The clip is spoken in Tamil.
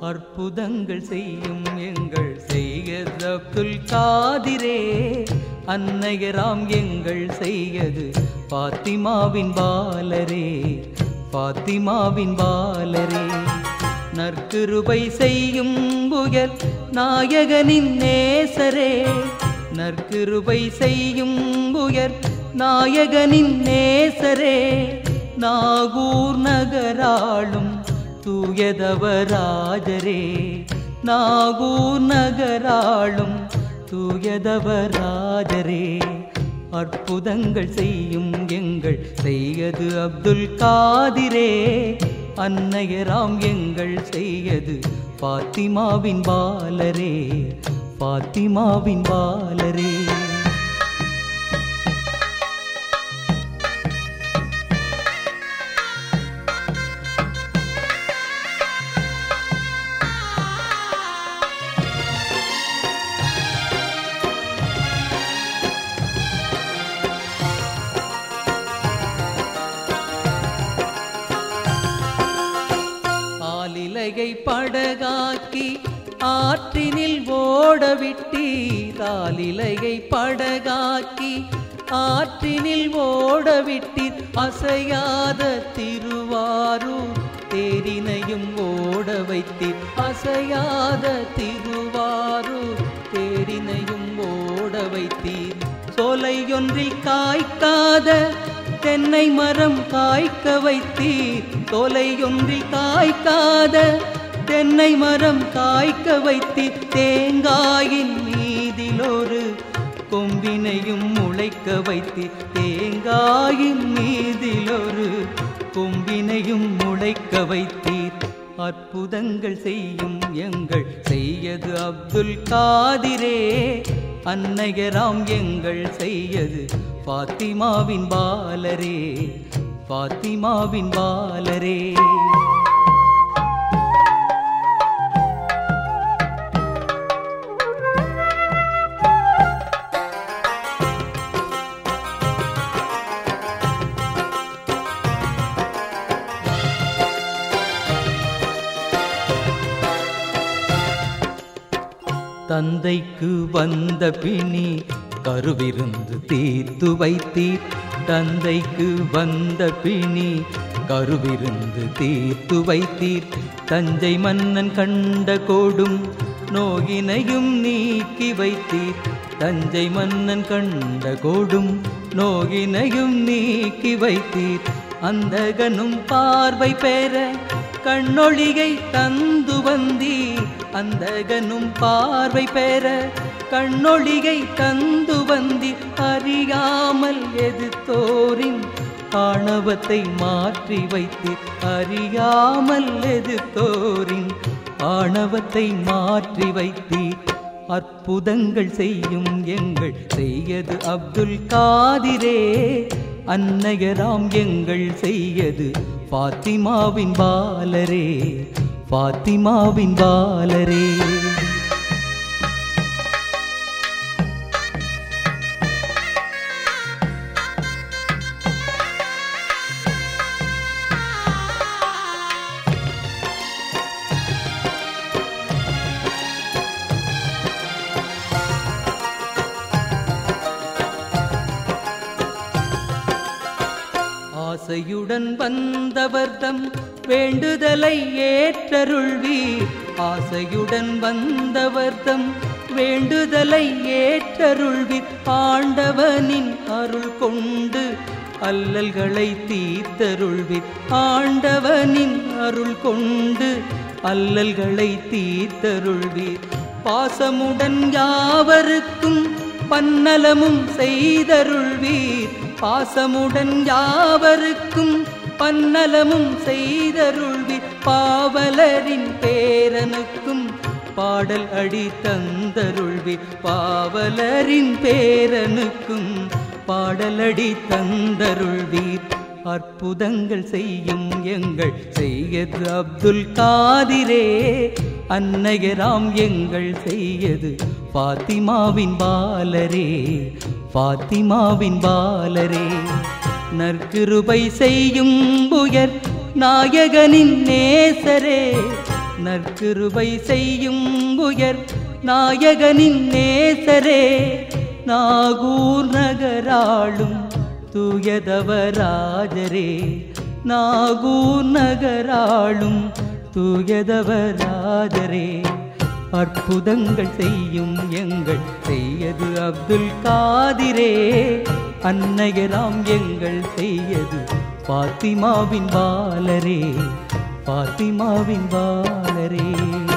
அற்புதங்கள் செய்யும் எங்கள் செய்யது அப்துல் காதிரே அன்னையராம் எங்கள் செய்யது பாத்திமாவின் பாலரே பாத்திமாவின் பாலரே நற்கிருபை செய்யும் புயல் நாயகனின் நேசரே நற்கிருபை செய்யும் புயல் நாயகனின் நேசரே நாகூர் நகராளும் தூயதவராஜரே நாகூர் நகராளும் தூயதவராஜரே அற்புதங்கள் செய்யும் எங்கள் செய்யது அப்துல் காதிரே அன்னையராம் எங்கள் செய்யது பாத்திமாவின் பாலரே பாத்திமாவின் பாலரே ஆலிலையை படகாக்கி ஆற்றினில் ஓடவிட்டீர் ஆலிலையை படகாக்கி ஆற்றினில் ஓடவிட்டீர் அசையாத திருவாரூர் தேரினையும் ஓட வைத்தீர் அசையாத திருவாரூர் தேரினையும் ஓட வைத்தீர் சோலையொன்றில் காய்க்காத தென்னை மரம் காய்க்க வைத்தீர் தொலையொன்றில் காய்க்காத தென்னை மரம் காய்க்க வைத்தீர் தேங்காயின் மீதிலொரு கொம்பினையும் முளைக்க வைத்தீர் தேங்காயின் மீதிலொரு கொம்பினையும் முளைக்க வைத்தீர் அற்புதங்கள் செய்யும் எங்கள் செய்யது அப்துல் காதிரே அன்னையராம் எங்கள் செய்யது பாத்திமாவின் பாலரே பாத்திமாவின் பாலரே தந்தைக்கு வந்த பிணி கருவிருந்து தீர்த்து வைத்தீர் தந்தைக்கு வந்த பிணி கருவிருந்து தீர்த்து வைத்தீர் தஞ்சை மன்னன் கண்ட கோடும் நோயினையும் நீக்கி வைத்தீர் தஞ்சை மன்னன் கண்ட கோடும் நோயினையும் நீக்கி வைத்தீர் அந்தகனும் பார்வை பெற கண்ணொளிகை தந்து வந்தீர் அந்தகனும் பார்வை பெற கண்ணொளிகை தந்து வந்தி அறியாமல் எதிர்த்தோரின் ஆணவத்தை மாற்றி வைத்தீர் அறியாமல் எதிர்த்தோரின் ஆணவத்தை மாற்றி வைத்தீர் அற்புதங்கள் செய்யும் எங்கள் செய்யது அப்துல் காதிரே அன்னையராம் எங்கள் செய்யது பாத்திமாவின் பாலரே பாத்திமாவின் பாலரே ஆசையுடன் வந்தவர்தம் வேண்டுதலை ஏற்றருள்வீர் ஆசையுடன் வந்தவர்தம் வேண்டுதலை ஏற்றருள்வீர் ஆண்டவனின் அருள் கொண்டு அல்லல்களை தீர்த்தருள்வீர் ஆண்டவனின் அருள் கொண்டு அல்லல்களை தீர்த்தருள்வீர் பாசமுடன் யாவருக்கும் பன்னலமும் செய்தருள்வீர் பாசமுடன் யாவருக்கும் பன்னலமும் செய்தருள்வீர் பாவலரின் பேரனுக்கும் பாடல் அடி தந்தருள்வீர் பாவலரின் பேரனுக்கும் பாடலடி தந்தருள்வீர் அற்புதங்கள் செய்யும் எங்கள் செய்யது அப்துல் காதிரே அன்னையராம் எங்கள் செய்யது பாத்திமாவின் பாலரே பாத்திமாவின் பாலரே நற்கிருபை செய்யும் புயர் நாயகனின் நேசரே நற்கிருபை செய்யும் உயர் நாயகனின் நேசரே நாகூர் நகராளும் தூயதவராஜரே நாகூர் நகராளும் தூயதவராஜரே அற்புதங்கள் செய்யும் எங்கள் செய்யது அப்துல் காதிரே அன்னையராம் எங்கள் செய்யது பாத்திமாவின் பாலரே பாத்திமாவின் பாலரே